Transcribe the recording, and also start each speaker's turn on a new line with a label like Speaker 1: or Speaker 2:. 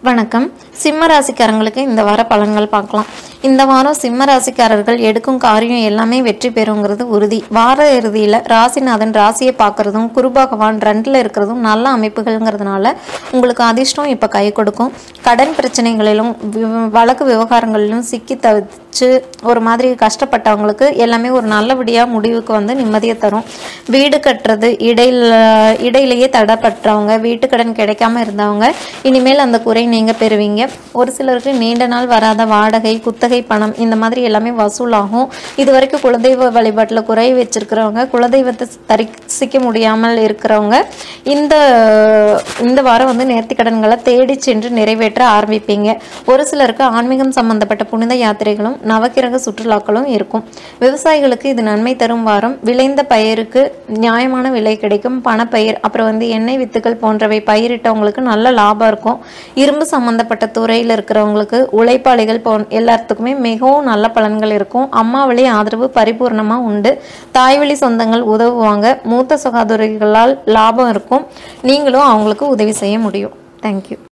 Speaker 1: வணக்கம் சிம்ம ராசிக்காரங்களுக்கு இந்த வார பலன்கள் பார்க்கலாம் இந்த வாரம் சிம்ம ராசிக்காரர்கள் எடுக்கும் காரியம் எல்லாமே வெற்றி பெறுங்கிறது உறுதி வார இறுதியில் ராசிநாதன் ராசியை பார்க்கறதும் குரு பகவான் ரெண்டில் இருக்கிறதும் நல்ல அமைப்புகள்ங்கிறதுனால உங்களுக்கு அதிர்ஷ்டம் இப்போ கை கொடுக்கும் கடன் பிரச்சனைகளிலும் வி- வழக்கு விவகாரங்களிலும் சிக்கி தவிச்சு ஒரு மாதிரி கஷ்டப்பட்டவங்களுக்கு எல்லாமே ஒரு நல்லபடியாக முடிவுக்கு வந்து நிம்மதியை தரும் வீடு கட்டுறது இடையில இடையிலேயே தடைப்பட்டவங்க வீட்டு கடன் கிடைக்காம இருந்தவங்க இனிமேல் அந்த குறை நீங்க பெறுவீங்க ஒரு சிலருக்கு நீண்ட நாள் வராத வாடகை குத்தகை பணம் இந்த மாதிரி எல்லாமே வசூலாகும் இது வரைக்கும் குலதெய்வ வழிபாட்டில் குறை வச்சிருக்கிறவங்க குலதெய்வத்தை தரிசிக்க முடியாமல் இருக்கிறவங்க இந்த இந்த வாரம் வந்து நேர்த்தி கடன்களை தேடி சென்று நிறைவேற்ற ஆரம்பிப்பீங்க ஒரு சிலருக்கு ஆன்மீகம் சம்பந்தப்பட்ட புனித யாத்திரைகளும் நவக்கிரக சுற்றுலாக்களும் இருக்கும் விவசாயிகளுக்கு இது நன்மை தரும் வாரம் விளைந்த பயிருக்கு நியாயமான விலை கிடைக்கும் பணப்பயிர் அப்புறம் வந்து எண்ணெய் வித்துக்கள் போன்றவை பயிரிட்டவங்களுக்கு நல்ல லாபம் இருக்கும் இரும்பு சம்பந்தப்பட்ட துறையில் இருக்கிறவங்களுக்கு உழைப்பாளிகள் போ எல்லாத்துக்குமே மிகவும் நல்ல பலன்கள் இருக்கும் அம்மா வழி ஆதரவு பரிபூர்ணமாக உண்டு தாய்வழி சொந்தங்கள் உதவுவாங்க மூத்த சகோதரிகளால் லாபம் இருக்கும் நீங்களும் அவங்களுக்கு உதவி செய்ய முடியும் தேங்க்யூ